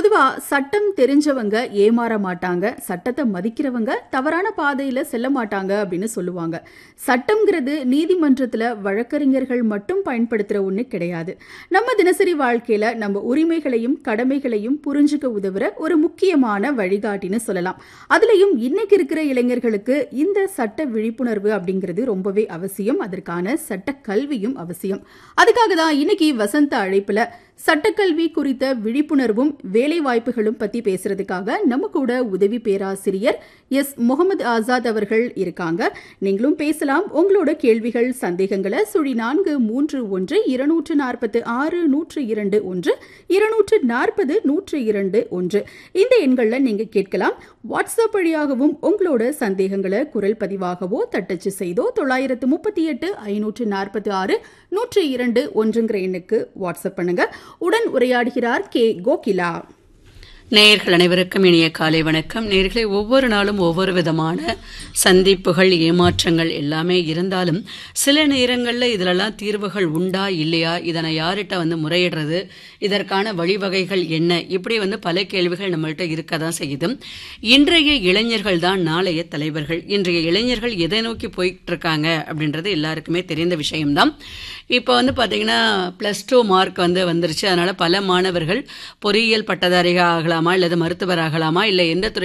பொதுவா சட்டம் தெரிஞ்சவங்க ஏமாற மாட்டாங்க சட்டத்தை மதிக்கிறவங்க தவறான பாதையில செல்ல மாட்டாங்க அப்படின்னு சொல்லுவாங்க சட்டம்ங்கிறது நீதிமன்றத்துல வழக்கறிஞர்கள் மட்டும் பயன்படுத்துற ஒண்ணு கிடையாது நம்ம தினசரி வாழ்க்கையில நம்ம உரிமைகளையும் கடமைகளையும் புரிஞ்சுக்க உதவுற ஒரு முக்கியமான வழிகாட்டின்னு சொல்லலாம் அதுலயும் இன்னைக்கு இருக்கிற இளைஞர்களுக்கு இந்த சட்ட விழிப்புணர்வு அப்படிங்கிறது ரொம்பவே அவசியம் அதற்கான சட்ட கல்வியும் அவசியம் அதுக்காக தான் இன்னைக்கு வசந்த அழைப்புல சட்டக்கல்வி குறித்த விழிப்புணர்வும் வேலை வாய்ப்புகளும் பத்தி பேசுறதுக்காக நம்ம கூட உதவி பேராசிரியர் எஸ் முகமது ஆசாத் அவர்கள் இருக்காங்க நீங்களும் பேசலாம் உங்களோட கேள்விகள் சந்தேகங்களை சுழி நான்கு மூன்று ஒன்று இருநூற்று நாற்பத்து ஆறு நூற்று இரண்டு ஒன்று இருநூற்று நாற்பது நூற்று இரண்டு ஒன்று இந்த எண்களில் நீங்க கேட்கலாம் வாட்ஸ்அப் வழியாகவும் உங்களோட சந்தேகங்களை குரல் பதிவாகவோ தட்டச்சு செய்தோ தொள்ளாயிரத்து முப்பத்தி எட்டு ஐநூற்று நாற்பத்தி ஆறு நூற்று இரண்டு ஒன்றுங்கிற எண்ணுக்கு வாட்ஸ்அப் பண்ணுங்க உடன் உரையாடுகிறார் கே கோகிலா நேயர்கள் அனைவருக்கும் இனிய காலை வணக்கம் நேயர்களை ஒவ்வொரு நாளும் ஒவ்வொரு விதமான சந்திப்புகள் ஏமாற்றங்கள் எல்லாமே இருந்தாலும் சில நேரங்களில் இதிலெல்லாம் தீர்வுகள் உண்டா இல்லையா இதனை யார்கிட்ட வந்து முறையிடுறது இதற்கான வழிவகைகள் என்ன இப்படி வந்து பல கேள்விகள் நம்மள்கிட்ட இருக்க தான் செய்யுது இன்றைய இளைஞர்கள் தான் நாளைய தலைவர்கள் இன்றைய இளைஞர்கள் எதை நோக்கி போயிட்டு இருக்காங்க அப்படின்றது எல்லாருக்குமே தெரிந்த விஷயம்தான் இப்போ வந்து பார்த்தீங்கன்னா ப்ளஸ் டூ மார்க் வந்து வந்துருச்சு அதனால பல மாணவர்கள் பொறியியல் பட்டதாரிகள் ஆகலாமா அல்லது மருத்துவர் ஆகலாமா இல்லை எந்த துறை